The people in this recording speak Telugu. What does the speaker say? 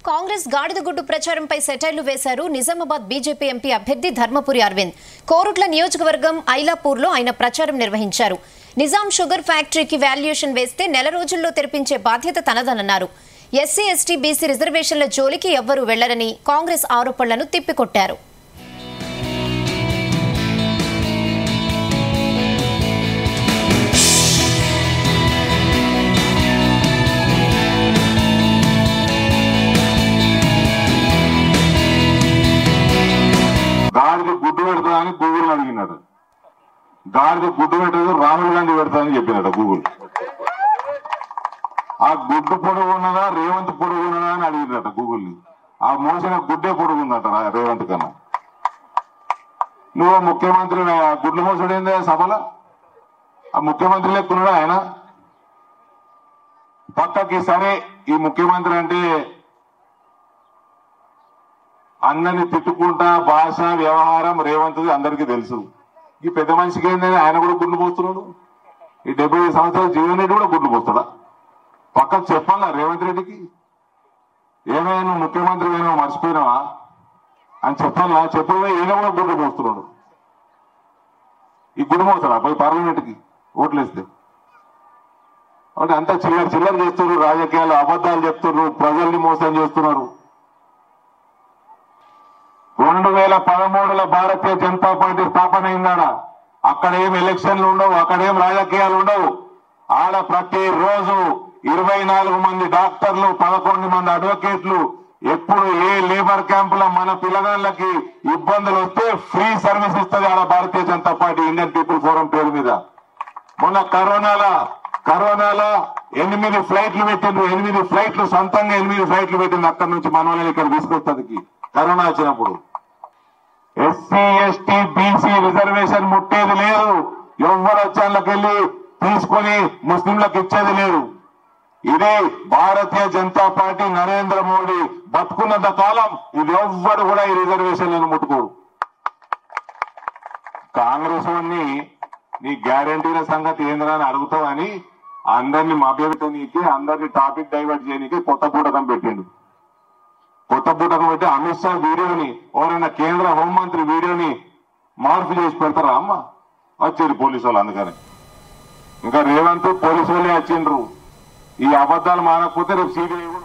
కాంగ్రెస్ గాడిదగుడ్డు ప్రచారంపై సెటైర్లు వేశారు నిజామాబాద్ బీజేపీ ఎంపీ అభ్యర్థి ధర్మపురి అరవింద్ కోరుట్ల నియోజకవర్గం ఐలాపూర్లో ఆయన ప్రచారం నిర్వహించారు నిజాం షుగర్ ఫ్యాక్టరీకి వాల్యుయేషన్ వేస్తే నెల రోజుల్లో తెరిపించే బాధ్యత తనదనన్నారు ఎస్సీ ఎస్టీ బీసీ రిజర్వేషన్ల జోలికి ఎవ్వరూ వెళ్లరని కాంగ్రెస్ ఆరోపణలను తిప్పికొట్టారు గాడిద గుడ్డు పెడతా అని గూగుల్ అడిగినాడు గాడిద గుడ్డు పెట్టదు రాహుల్ గాంధీ పెడతా అని చెప్పినాడు గూగుల్ ఆ గుడ్డు పొడుగు ఉన్నదా రేవంత్ పొడుగు ఉన్నదా అని అడిగినట గూగుల్ ని ఆ మోసిన గుడ్డే పొడుగు ఉందట రా- రేవంత్ కన్నా నువ్వు ముఖ్యమంత్రి ఆ గుడ్లు మోసుడు ఏందే సభలో ఆ ముఖ్యమంత్రి లెక్కున్నాడు ఆయన పక్కకి సరే ఈ ముఖ్యమంత్రి అంటే అందరిని తిట్టుకుంటా భాష వ్యవహారం రేవంత్ అందరికీ తెలుసు ఈ పెద్ద మనిషికి ఏంటంటే ఆయన కూడా గుడ్లు పోస్తున్నాడు ఈ డెబ్బై ఐదు సంవత్సరాల జీవన్ రెడ్డి కూడా గుడ్లు పోస్తాడా పక్కకు చెప్పాలా రేవంత్ రెడ్డికి ఏమైనా నువ్వు ముఖ్యమంత్రి అయినా మర్చిపోయినావా అని చెప్పాలా చెప్పగా ఈయన కూడా గుడ్లు పోస్తున్నాడు ఈ గుడి మోస్తాడా పోయి పార్లమెంట్కి ఓట్లు వేస్తే అంటే అంతా చిల్లర చిల్లర చేస్తున్నారు రాజకీయాలు అబద్ధాలు చెప్తున్నారు ప్రజల్ని మోసం చేస్తున్నారు రెండు వేల పదమూడులో భారతీయ జనతా పార్టీ స్థాపన అయిందాడ అక్కడ ఏం ఎలక్షన్లు ఉండవు అక్కడ ఏం రాజకీయాలు ఉండవు ఆడ ప్రతి రోజు ఇరవై నాలుగు మంది డాక్టర్లు పదకొండు మంది అడ్వకేట్లు ఎప్పుడు ఏ లేబర్ క్యాంపుల మన పిల్లగాళ్ళకి ఇబ్బందులు వస్తే ఫ్రీ సర్వీస్ ఇస్తుంది ఆడ Bharatiya Janata Party Indian People Forum పేరు మీద మొన్న కరోనాలో కరోనాలో ఎనిమిది ఫ్లైట్లు పెట్టిండ్రు ఎనిమిది ఫ్లైట్లు సొంతంగా ఎనిమిది ఫ్లైట్లు పెట్టింది అక్కడి నుంచి మన వాళ్ళని ఇక్కడ తీసుకొస్తుంది కరోనా వచ్చినప్పుడు ఎస్సీ ఎస్టీ బీసీ రిజర్వేషన్ ముట్టేది లేదు ఎవరు వచ్చాళ్ళకెళ్ళి తీసుకొని ముస్లింలకు ఇచ్చేది లేదు ఇదే భారతీయ జనతా పార్టీ నరేంద్ర మోడీ బతుకున్నంత కాలం ఇది ఎవ్వరు కూడా ఈ రిజర్వేషన్లను ముట్టుకోరు కాంగ్రెస్ వాడిని నీ గ్యారంటీల సంగతి ఏందిరా అని అడుగుతావని అందరిని మభ్యపెట్టనీకి అందరిని టాపిక్ డైవర్ట్ చేయనీకి కొత్త పూటకం పెట్టిండు కొత్త పూటకం పెట్టి అమిత్ షా వీడియోని ఎవరైనా కేంద్ర హోంమంత్రి వీడియోని మార్పు చేసి పెడతారా అమ్మ వచ్చారు పోలీసు వాళ్ళు అందుకని ఇంకా రేవంత్ పోలీసు వాళ్ళే వచ్చిండ్రు ఈ అబద్ధాలు మానకపోతే రేపు సిబిఐ కూడా